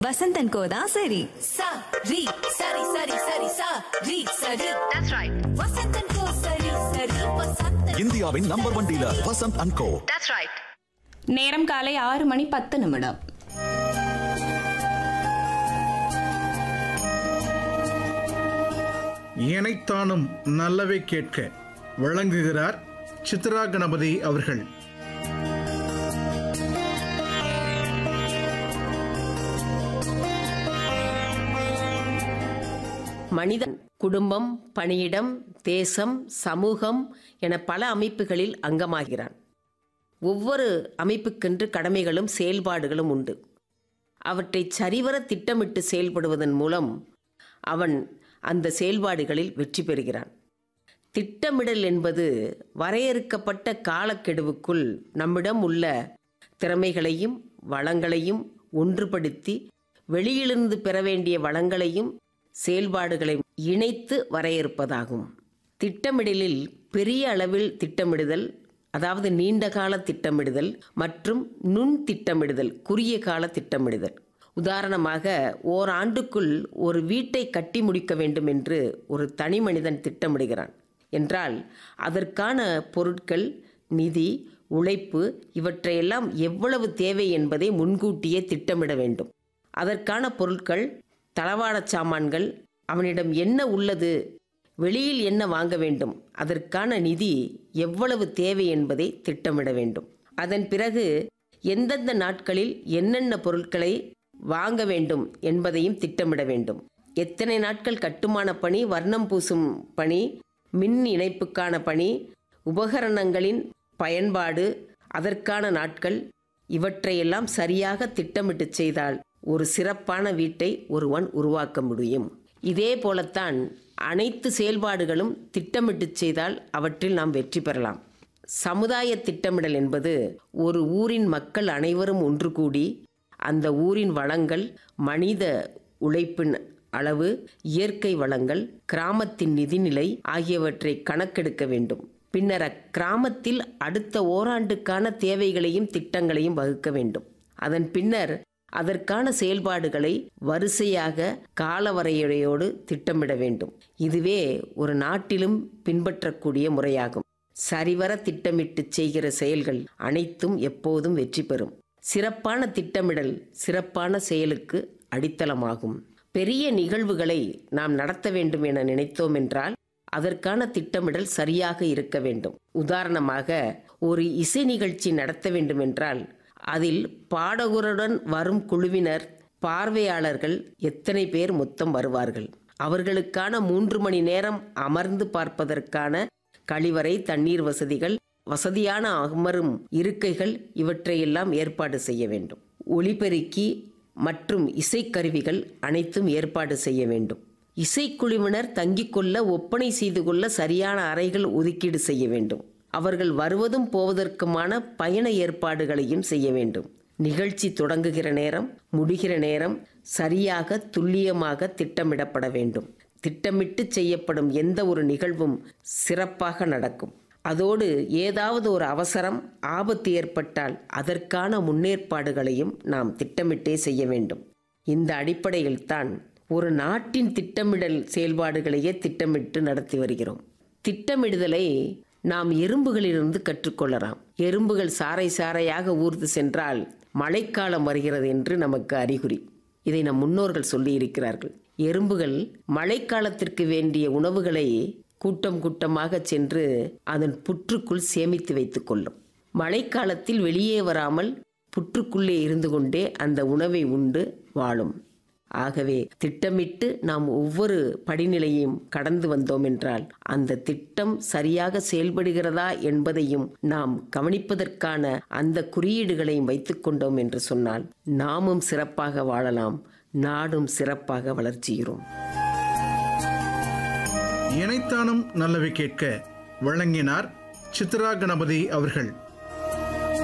வசந்தன் கோ தான் சரி sa ri sari sari sari sa ri sari that's right vasantan ko sari sari vasantan இந்தியாவின் number one dealer Vasanth and Co that's right நேரம் காலை ஆறு மணி பத்து நிமிடம் இணைத்தானும் நல்லவை கேட்க வழங்குகிறார் சித்ரா கணபதி அவர்கள் மனிதன் குடும்பம் பணியிடம் தேசம் சமூகம் என பல அமைப்புகளில் அங்கமாகிறான் ஒவ்வொரு அமைப்புக்கென்று கடமைகளும் செயல்பாடுகளும் உண்டு அவற்றை சரிவர திட்டமிட்டு செயல்படுவதன் மூலம் அவன் அந்த செயல்பாடுகளில் வெற்றி பெறுகிறான் திட்டமிடல் என்பது வரையறுக்கப்பட்ட காலக்கெடுவுக்குள் நம்மிடம் உள்ள திறமைகளையும் வளங்களையும் ஒன்றுபடுத்தி வெளியிலிருந்து பெற வேண்டிய வளங்களையும் செயல்பாடுகளை இணைத்து வரையறுப்பதாகும் திட்டமிடலில் பெரிய அளவில் திட்டமிடுதல் அதாவது நீண்ட கால திட்டமிடுதல் மற்றும் நுண் திட்டமிடுதல் குறுகிய கால திட்டமிடுதல் உதாரணமாக ஓராண்டுக்குள் ஒரு வீட்டை கட்டி முடிக்க வேண்டும் என்று ஒரு தனி மனிதன் திட்டமிடுகிறான் என்றால் அதற்கான பொருட்கள் நிதி உழைப்பு இவற்றையெல்லாம் எவ்வளவு தேவை என்பதை முன்கூட்டியே திட்டமிட வேண்டும் அதற்கான பொருட்கள் தளவாடச் சாமான்கள் அவனிடம் என்ன உள்ளது வெளியில் என்ன வாங்க வேண்டும் அதற்கான நிதி எவ்வளவு தேவை என்பதை திட்டமிட வேண்டும் அதன் பிறகு எந்தெந்த நாட்களில் என்னென்ன பொருட்களை வாங்க வேண்டும் என்பதையும் திட்டமிட வேண்டும் எத்தனை நாட்கள் கட்டுமான பணி வர்ணம் பூசும் பணி மின் இணைப்புக்கான பணி உபகரணங்களின் பயன்பாடு அதற்கான நாட்கள் இவற்றையெல்லாம் சரியாக திட்டமிட்டு செய்தால் ஒரு சிறப்பான வீட்டை ஒருவன் உருவாக்க முடியும் இதே போலத்தான் அனைத்து செயல்பாடுகளும் திட்டமிட்டு செய்தால் அவற்றில் நாம் வெற்றி பெறலாம் சமுதாய திட்டமிடல் என்பது ஒரு ஊரின் மக்கள் அனைவரும் ஒன்று கூடி அந்த ஊரின் வளங்கள் மனித உழைப்பின் அளவு இயற்கை வளங்கள் கிராமத்தின் நிதிநிலை ஆகியவற்றை கணக்கெடுக்க வேண்டும் பின்னர் அக்கிராமத்தில் அடுத்த ஓராண்டுக்கான தேவைகளையும் திட்டங்களையும் வகுக்க வேண்டும் அதன் பின்னர் அதற்கான செயல்பாடுகளை வரிசையாக காலவரையறையோடு திட்டமிட வேண்டும் இதுவே ஒரு நாட்டிலும் பின்பற்றக்கூடிய முறையாகும் சரிவர திட்டமிட்டு செய்கிற செயல்கள் அனைத்தும் எப்போதும் வெற்றி பெறும் சிறப்பான திட்டமிடல் சிறப்பான செயலுக்கு அடித்தளமாகும் பெரிய நிகழ்வுகளை நாம் நடத்த வேண்டும் என நினைத்தோம் என்றால் அதற்கான திட்டமிடல் சரியாக இருக்க வேண்டும் உதாரணமாக ஒரு இசை நிகழ்ச்சி நடத்த வேண்டும் என்றால் அதில் பாடகருடன் வரும் குழுவினர் பார்வையாளர்கள் எத்தனை பேர் மொத்தம் வருவார்கள் அவர்களுக்கான மூன்று மணி நேரம் அமர்ந்து பார்ப்பதற்கான கழிவறை தண்ணீர் வசதிகள் வசதியான அமரும் இருக்கைகள் இவற்றையெல்லாம் ஏற்பாடு செய்ய வேண்டும் ஒலிபெருக்கி மற்றும் இசைக்கருவிகள் அனைத்தும் ஏற்பாடு செய்ய வேண்டும் இசைக்குழுவினர் தங்கிக் கொள்ள ஒப்பனை செய்து கொள்ள சரியான அறைகள் ஒதுக்கீடு செய்ய வேண்டும் அவர்கள் வருவதும் போவதற்குமான பயண ஏற்பாடுகளையும் செய்ய வேண்டும் நிகழ்ச்சி தொடங்குகிற நேரம் முடிகிற நேரம் சரியாக துல்லியமாக திட்டமிடப்பட வேண்டும் திட்டமிட்டு செய்யப்படும் எந்த ஒரு நிகழ்வும் சிறப்பாக நடக்கும் அதோடு ஏதாவது ஒரு அவசரம் ஆபத்து ஏற்பட்டால் அதற்கான முன்னேற்பாடுகளையும் நாம் திட்டமிட்டே செய்ய வேண்டும் இந்த அடிப்படையில்தான் ஒரு நாட்டின் திட்டமிடல் செயல்பாடுகளையே திட்டமிட்டு நடத்தி வருகிறோம் திட்டமிடுதலை நாம் எறும்புகளிலிருந்து கற்றுக்கொள்ளலாம் எறும்புகள் சாறை சாறையாக ஊர்ந்து சென்றால் மழைக்காலம் வருகிறது என்று நமக்கு அறிகுறி இதை நம் முன்னோர்கள் சொல்லி இருக்கிறார்கள் எறும்புகள் மழைக்காலத்திற்கு வேண்டிய உணவுகளை கூட்டம் கூட்டமாக சென்று அதன் புற்றுக்குள் சேமித்து வைத்துக் கொள்ளும் மழைக்காலத்தில் வெளியே வராமல் புற்றுக்குள்ளே இருந்து கொண்டே அந்த உணவை உண்டு வாழும் ஆகவே திட்டமிட்டு நாம் ஒவ்வொரு படிநிலையையும் கடந்து வந்தோம் என்றால் அந்த திட்டம் சரியாக செயல்படுகிறதா என்பதையும் நாம் கவனிப்பதற்கான அந்த குறியீடுகளையும் வைத்துக் கொண்டோம் என்று சொன்னால் நாமும் சிறப்பாக வாழலாம் நாடும் சிறப்பாக வளர்ச்சிகிறோம் இணைத்தானும் நல்லவை கேட்க வழங்கினார் சித்ரா கணபதி அவர்கள்